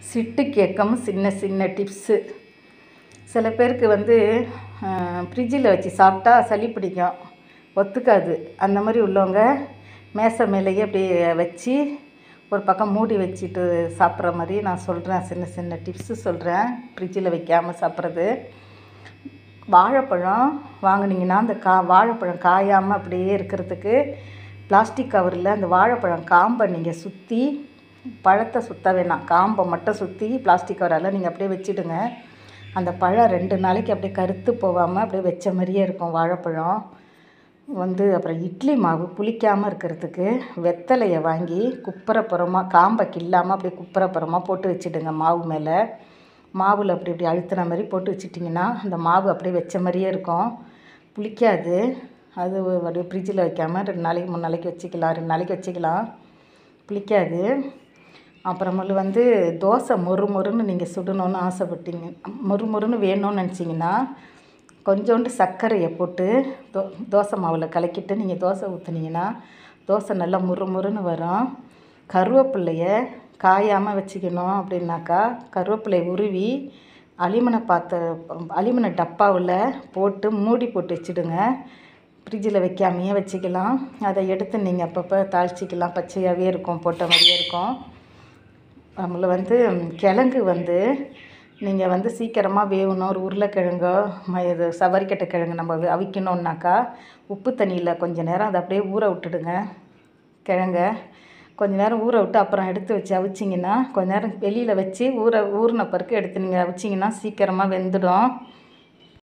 சிட்டு கேட்கும் சின்ன சின்ன டிப்ஸு சில பேருக்கு வந்து ஃப்ரிட்ஜில் வச்சு சாப்பிட்டா சளி பிடிக்கும் ஒத்துக்காது அந்த மாதிரி உள்ளவங்க மேசை மேலேயே அப்படியே வச்சு ஒரு பக்கம் மூடி வச்சுட்டு சாப்பிட்ற மாதிரி நான் சொல்கிறேன் சின்ன சின்ன டிப்ஸு சொல்கிறேன் ஃப்ரிட்ஜில் வைக்காமல் சாப்பிட்றது வாழைப்பழம் வாங்குனீங்கன்னா அந்த கா வாழைப்பழம் காயாமல் அப்படியே இருக்கிறதுக்கு பிளாஸ்டிக் கவரில் அந்த வாழைப்பழம் காம்பை நீங்கள் சுற்றி பழத்தை சுற்ற வேணாம் காம்பை மட்டும் சுற்றி பிளாஸ்டிக் கவரால் நீங்கள் அப்படியே வச்சிடுங்க அந்த பழம் ரெண்டு நாளைக்கு அப்படியே கருத்து போகாமல் அப்படியே வச்ச மாதிரியே இருக்கும் வாழைப்பழம் வந்து அப்புறம் இட்லி மாவு புளிக்காமல் இருக்கிறதுக்கு வெத்தலையை வாங்கி குப்புறப்புறமாக காம்பை கில்லாமல் அப்படியே குப்புறப்புறமாக போட்டு வச்சிடுங்க மாவு மேலே மாவில் அப்படி இப்படி அழுத்துன மாதிரி போட்டு வச்சிட்டிங்கன்னா அந்த மாவு அப்படியே வச்ச மாதிரியே இருக்கும் புளிக்காது அது அப்படியே ஃப்ரிட்ஜில் வைக்காமல் ரெண்டு நாளைக்கு மூணு நாளைக்கு வச்சுக்கலாம் ரெண்டு நாளைக்கு வச்சுக்கலாம் புளிக்காது அப்புறமேலு வந்து தோசை மொறு மொறுன்னு நீங்கள் சுடணும்னு ஆசைப்பட்டீங்க மொறு மொறுன்னு வேணும்னு நினச்சிங்கன்னா கொஞ்சோண்டு சர்க்கரையை போட்டு தோ தோசை மாவில் கலக்கிட்டு நீங்கள் தோசை ஊற்றுனீங்கன்னா தோசை நல்லா முறு முறுன்னு வரும் கருவேப்பில்லைய காயாமல் வச்சுக்கணும் அப்படின்னாக்கா கருவேப்பிலையை உருவி அலிமனை பாத்திர அலிமனை டப்பாவில் போட்டு மூடி போட்டு வச்சுடுங்க ஃப்ரிட்ஜில் வைக்காமையே வச்சுக்கலாம் அதை எடுத்து நீங்கள் அப்பப்போ தாளிச்சிக்கலாம் பச்சையாகவே இருக்கும் போட்ட மாதிரியே இருக்கும் நம்மள வந்து கிழங்கு வந்து நீங்கள் வந்து சீக்கிரமாக வேகணும் ஒரு உருளைக்கிழங்கோ ம இது சவரிக்கட்டை கிழங்கு நம்ம வே- அவிக்கணுன்னாக்கா உப்பு தண்ணியில் கொஞ்ச நேரம் அதை அப்படியே ஊற விட்டுடுங்க கிழங்க கொஞ்ச நேரம் ஊற விட்டு அப்புறம் எடுத்து வச்சு அவிச்சிங்கன்னா கொஞ்ச நேரம் வெளியில் வச்சு ஊற ஊறின பிறகு எடுத்து நீங்கள் அவிச்சிங்கன்னா சீக்கிரமாக வெந்துடும்